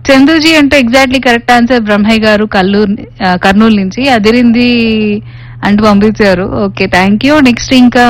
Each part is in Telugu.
చందుజీ అంటే ఎగ్జాక్ట్లీ కరెక్ట్ ఆన్సర్ బ్రహ్మయ్య గారు కల్లూరు ఆ, కర్నూలు నుంచి అదిరింది అంటూ పంపించారు ఓకే థ్యాంక్ యూ నెక్స్ట్ ఇంకా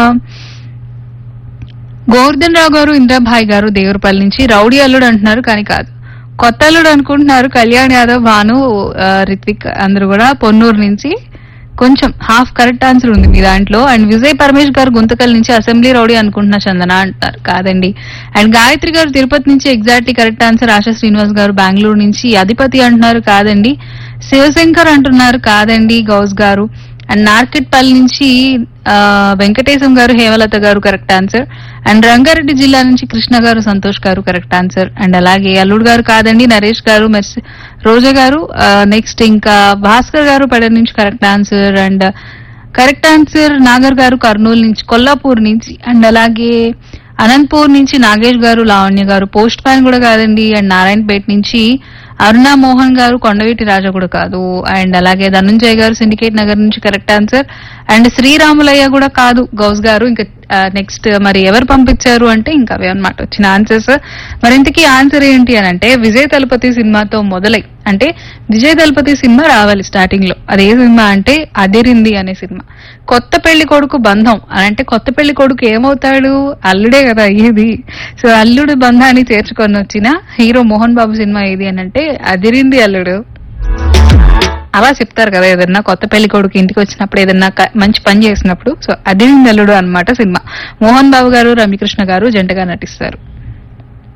గోవర్ధన్ రావు గారు ఇంద్రాభాయ్ గారు దేవరపల్లి నుంచి రౌడీ అల్లుడు అంటున్నారు కానీ కాదు కొత్త అల్లుడు అనుకుంటున్నారు కళ్యాణ్ యాదవ్ భాను ఆ, రిత్విక్ అందరూ కూడా పొన్నూరు నుంచి కొంచెం హాఫ్ కరెక్ట్ ఆన్సర్ ఉంది మీ దాంట్లో అండ్ విజయ్ పరమేష్ గారు గుంతకల్ నుంచి అసెంబ్లీ రౌడీ అనుకుంటున్నా చందన అంటున్నారు కాదండి అండ్ గాయత్రి గారు తిరుపతి నుంచి exactly correct answer Asha Srinivas గారు బెంగళూరు నుంచి అధిపతి అంటున్నారు కాదండి శివశంకర్ అంటున్నారు కాదండి గౌస్ గారు అండ్ నార్కెట్పల్లి నుంచి ఆ, వెంకటేశం గారు హేమలత గారు కరెక్ట్ ఆన్సర్ అండ్ రంగారెడ్డి జిల్లా నుంచి కృష్ణ గారు సంతోష్ గారు కరెక్ట్ ఆన్సర్ అండ్ అలాగే అల్లుడు గారు కాదండి నరేష్ గారు మెర్సి రోజా గారు నెక్స్ట్ ఇంకా భాస్కర్ గారు పెడ నుంచి correct answer and correct answer Nagar గారు కర్నూలు నుంచి కొల్లాపూర్ నుంచి అండ్ అలాగే అనంతపూర్ నుంచి నాగేష్ గారు లావణ్య గారు పోస్ట్ మ్యాన్ కూడా కాదండి అండ్ నారాయణపేట నుంచి అరుణా మోహన్ గారు కొండవీటి రాజా కూడా కాదు అండ్ అలాగే ధనుంజయ్ గారు సిండికేట్ నగర్ నుంచి కరెక్ట్ ఆన్సర్ అండ్ శ్రీరాములయ్య కూడా కాదు గౌస్ గారు ఇంకా నెక్స్ట్ మరి ఎవరు పంపించారు అంటే ఇంకా అవే అనమాట వచ్చిన ఆన్సర్స్ మరి ఇంతకీ ఆన్సర్ ఏంటి అని అంటే విజయ్ తలపతి సినిమాతో మొదలై అంటే విజయ్ తలపతి సినిమా రావాలి స్టార్టింగ్ లో అదే సినిమా అంటే అదిరింది అనే సినిమా కొత్త పెళ్లి కొడుకు బంధం అని అంటే కొత్త పెళ్లి కొడుకు ఏమవుతాడు అల్లుడే కదా అయ్యేది సో అల్లుడు బంధాన్ని చేర్చుకొని వచ్చిన హీరో మోహన్ బాబు సినిమా ఏది అని అంటే అదిరింది అల్లుడు అలా చెప్తారు కదా ఏదన్నా కొత్త పెళ్లి కొడుకు ఇంటికి వచ్చినప్పుడు ఏదన్నా క- మంచి పని చేసినప్పుడు సో అదిరింది అల్లుడు అన్నమాట సినిమా మోహన్ బాబు గారు రమ్యకృష్ణ గారు జంటగా నటిస్తారు